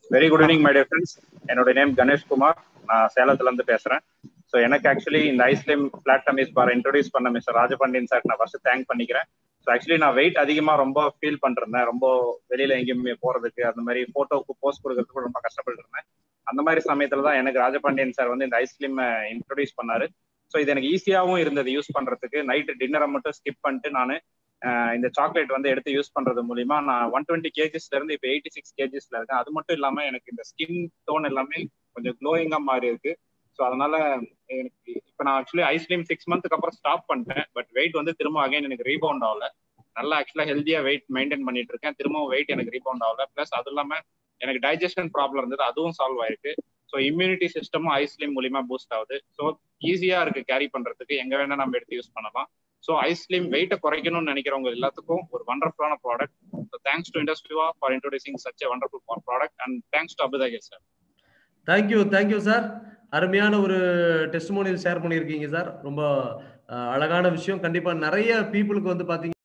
very good evening my dear friends என்னோட name Ganesh Kumar நான் சேலத்துல இருந்து பேசுறேன் ஸோ எனக்கு ஆக்சுவலி இந்த ஐஸ்கிரீம் பிளாட்ஃபார்ம் பார் இன்ட்ரோடியூஸ் பண்ண மிஸ்டர் ராஜபாண்டியன் சார் நான் ஃபர்ஸ்ட் தேங்க் பண்ணிக்கிறேன் ஸோ ஆக்சுவலி நான் வெயிட் அதிகமா ரொம்ப ஃபீல் பண்ணிருந்தேன் ரொம்ப வெளியில எங்கேயுமே போறதுக்கு அந்த மாதிரி போட்டோக்கு போஸ்ட் கொடுக்கறதுக்கு ரொம்ப கஷ்டப்பட்டு இருந்தேன் அந்த மாதிரி சமயத்துல தான் எனக்கு ராஜபாண்டியன் சார் வந்து இந்த ஐஸ்கிரீம் இன்ட்ரோடியூஸ் பண்ணாரு ஸோ இது எனக்கு ஈஸியாகவும் இருந்தது யூஸ் பண்றதுக்கு நைட்டு டின்னரை மட்டும் ஸ்கிப் பண்ணிட்டு நான் இந்த சாக்லேட் வந்து எடுத்து யூஸ் பண்றது மூலியமா நான் ஒன் டுவெண்ட்டி கேஜிஸ்ல இருந்து இப்போ எயிட்டி சிக்ஸ் கேஜிஸ்ல இருக்கேன் அது மட்டும் இல்லாம எனக்கு இந்த ஸ்கின் டோன் எல்லாமே கொஞ்சம் க்ளோயிங்கா மாறி இருக்கு ஸோ அதனால எனக்கு இப்போ நான் ஆக்சுவலி ஐஸ்கிரீம் சிக்ஸ் மந்த்துக்கு அப்புறம் ஸ்டாப் பண்ணிட்டேன் பட் வெயிட் வந்து திரும்ப அகைன் எனக்கு ரீபவுண்ட் ஆகல நல்லா ஆக்சுவலா ஹெல்த்தியா வெயிட் மெயின்டைன் பண்ணிட்டு இருக்கேன் திரும்பவும் வெயிட் எனக்கு ரீபவுண்ட் ஆகல பிளஸ் அது இல்லாம எனக்கு டைஜஷன் ப்ராப்ளம் இருந்தது அதுவும் சால்வ் ஆயிருக்கு ஸோ இம்யூனிட்டி சிஸ்டமும் ஐஸ்கிரீம் மூலியமா பூஸ்ட் ஆகுது ஸோ ஈஸியா இருக்கு கேரி பண்றதுக்கு எங்க வேணா நம்ம எடுத்து யூஸ் பண்ணலாம் ஸோ ஐஸ்கிரீம் வெயிட்டை குறைக்கணும்னு நினைக்கிறவங்க எல்லாத்துக்கும் ஒரு வண்டர்ஃபுல்லான ப்ராடக்ட் ஸோ தேங்க்ஸ் டு இண்டஸ்ட்ரிவா for introducing such a wonderful product and thanks to அபுதாகே சார் தேங்க்யூ தேங்க்யூ சார் அருமையான ஒரு டெஸ்ட் ஷேர் பண்ணியிருக்கீங்க சார் ரொம்ப அழகான விஷயம் கண்டிப்பா நிறைய பீப்புளுக்கு வந்து பாத்தீங்க